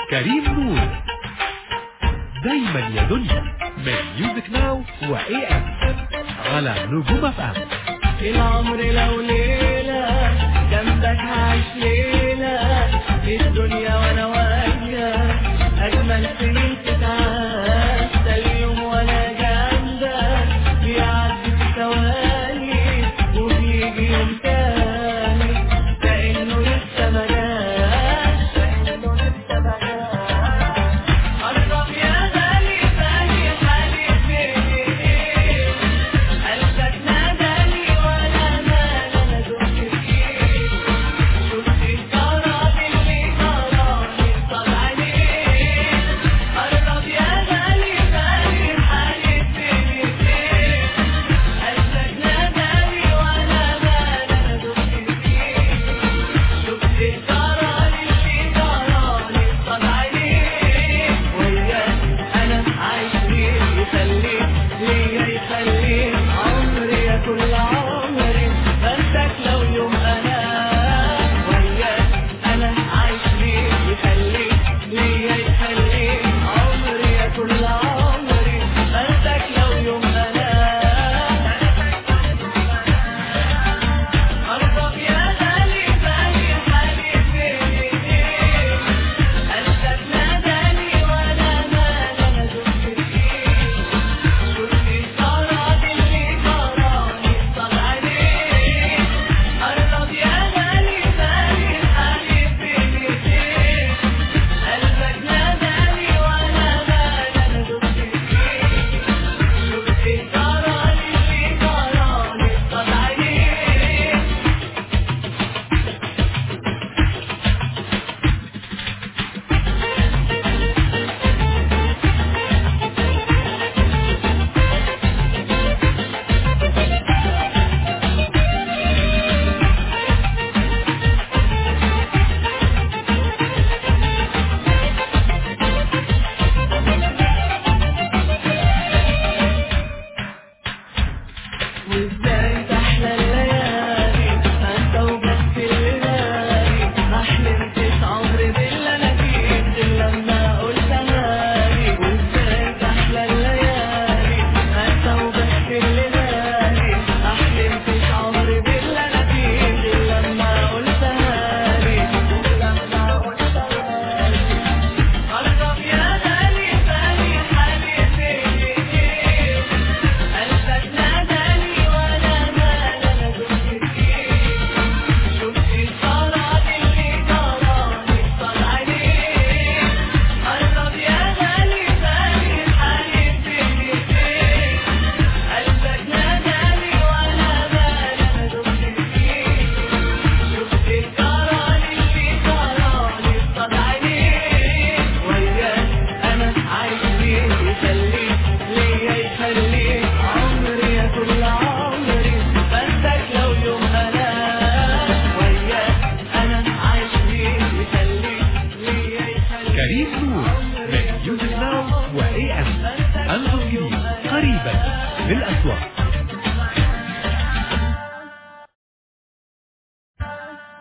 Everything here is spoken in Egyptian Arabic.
كريم نور دايما يا دنيا من ميوزك ناو واي ام على نجوم اف ام العمر لو ليلة جنبك عايش ليلة في الدنيا وانا وياك اجمل سنين تتعاش ده اليوم وانا جنبك بيعدي في ثواني وبيجي يوم تاني كأنه لسه ما جاش كأنه لسه ما جاش قرب يا غالي ثاني حالي فين قلبك ناداني وانا مال انا دمت فيه شفت الكرم اللي جراني صار عليه قرب يا غالي ثاني حالي فين قلبك ناداني وانا مال انا دمت فيه شفت الكرم اللي جراني صار عليه وياك انا عايش ليه يخليك ليا يخليك عمري يا كل عمري بنساك لو يوم انا وياك انا عايش ليه يخليك ليا يخليك عمري يا كل عمري بنساك لو يوم انا قرب يا غالي بالي حالي فين قلبك ناداني وانا مال انا دمت فيه شفت الكرم اللي جراني صار عليه قرب يا غالي بالي حالي فين قلبك ناداني وانا مال انا دمت فيه شفت الكرم اللي جراني صار عليه وازاي تحلى الليالي انت وبس اللي بالي ما حلمتش عمري باللي انا فيه غير لما قلتها لي وازاي تحلى الليالي انت وبس اللي بالي ما حلمتش عمري باللي انا فيه غير لما قلتها لي لما قلتها لي قرب يا غالي بالي حالي فين قلبك ناداني وانا مال انا دمت فيه شفت الكرم اللي جراني صار عليه قرب يا غالي بالي حالي فين قلبك ناداني وانا مال انا دمت فيه شفت الكرم اللي جراني صار عليه وياك انا عايش ليه يخليك ليا يخليك عمري يا كل عمري بنساك لو يوم انا وياك انا عايش ليه يخليك ليا يخليك كريم نور من ميوزك ناو واي ام ألبوم جديد قريبا بالأسواق